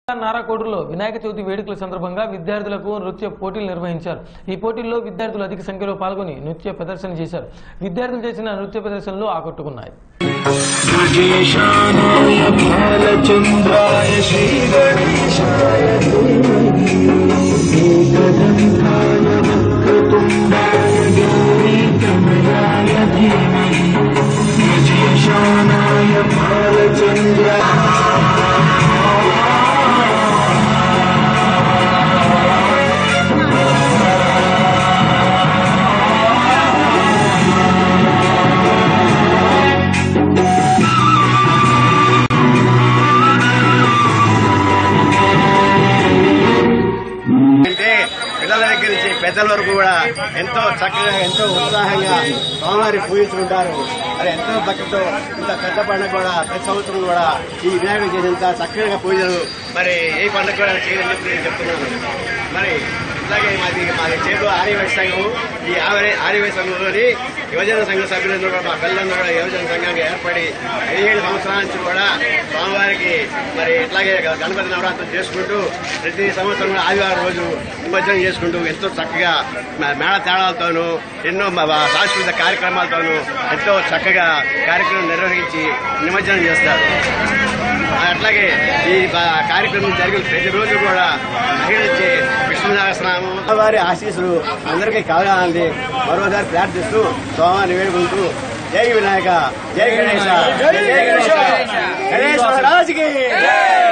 నారాకోడులో వినాయక చవితి వేడుకల సందర్భంగా విద్యార్థులకు నృత్య పోటీలు నిర్వహించారు ఈ పోటీల్లో విద్యార్థులు అధిక సంఖ్యలో పాల్గొని నృత్య ప్రదర్శన చేశారు విద్యార్థులు చేసిన నృత్య ప్రదర్శనలు ఆకట్టుకున్నాయి ब्रजेशानाय बालचन्द्राय श्रीगणेशाय एकदन्ताय वक्रतुण्डाय गौरीकमलाय धीमहि ब्रजेशानाय बालचन्द्राय అంటే పిల్లల దగ్గర నుంచి పెద్దల వరకు కూడా ఎంతో చక్కగా ఎంతో ఉత్సాహంగా స్వామివారి పూజించుకుంటారు మరి ఎంతో భక్తితో ఇంత పెద్ద పండుగ కూడా ప్రతి సంవత్సరం కూడా ఈ వినాయకుడు చేసేంత చక్కగా పూజలు మరి ఏ పండుగ కూడా చేయాలని చెప్పి నేను చెప్తున్నాను మరి ఇట్లాగే మాది మాది చేరు ఆర్యవైశ్య సంఘం ఈ ఆర్య ఆర్యవైశ్య సంఘంలోని యువజన సంఘ సభ్యులందరూ కూడా మా పిల్లలందరూ కూడా యువజన సంఘంగా ఏర్పడి పదిహేడు సంవత్సరాల నుంచి కూడా స్వామివారికి మరి ఇట్లాగే గణపతి నవరాత్రులు చేసుకుంటూ ప్రతి సంవత్సరం కూడా ఆదివారం రోజు నిమజ్జనం చేసుకుంటూ ఎంతో చక్కగా మ- మేళ తేడాలతోనూ ఎన్నో మ- మ- సాంస్కృతిక కార్యక్రమాలతోనూ ఎంతో చక్కగా కార్యక్రమం నిర్వహించి నిమజ్జనం చేస్తారు అట్లాగే ఈ బ- కార్యక్రమం జరిగిన ప్రతిరోజు కూడా మహిళించి విష్ణునాగస్నామం వారి ఆశీస్సులు అందరికీ కలగాలని మరోసారి ప్రార్థిస్తూ స్వామిని వేడుకుంటూ జై వినాయక జై గణేశ జై గణేశ గణేశ్వర రాజుకి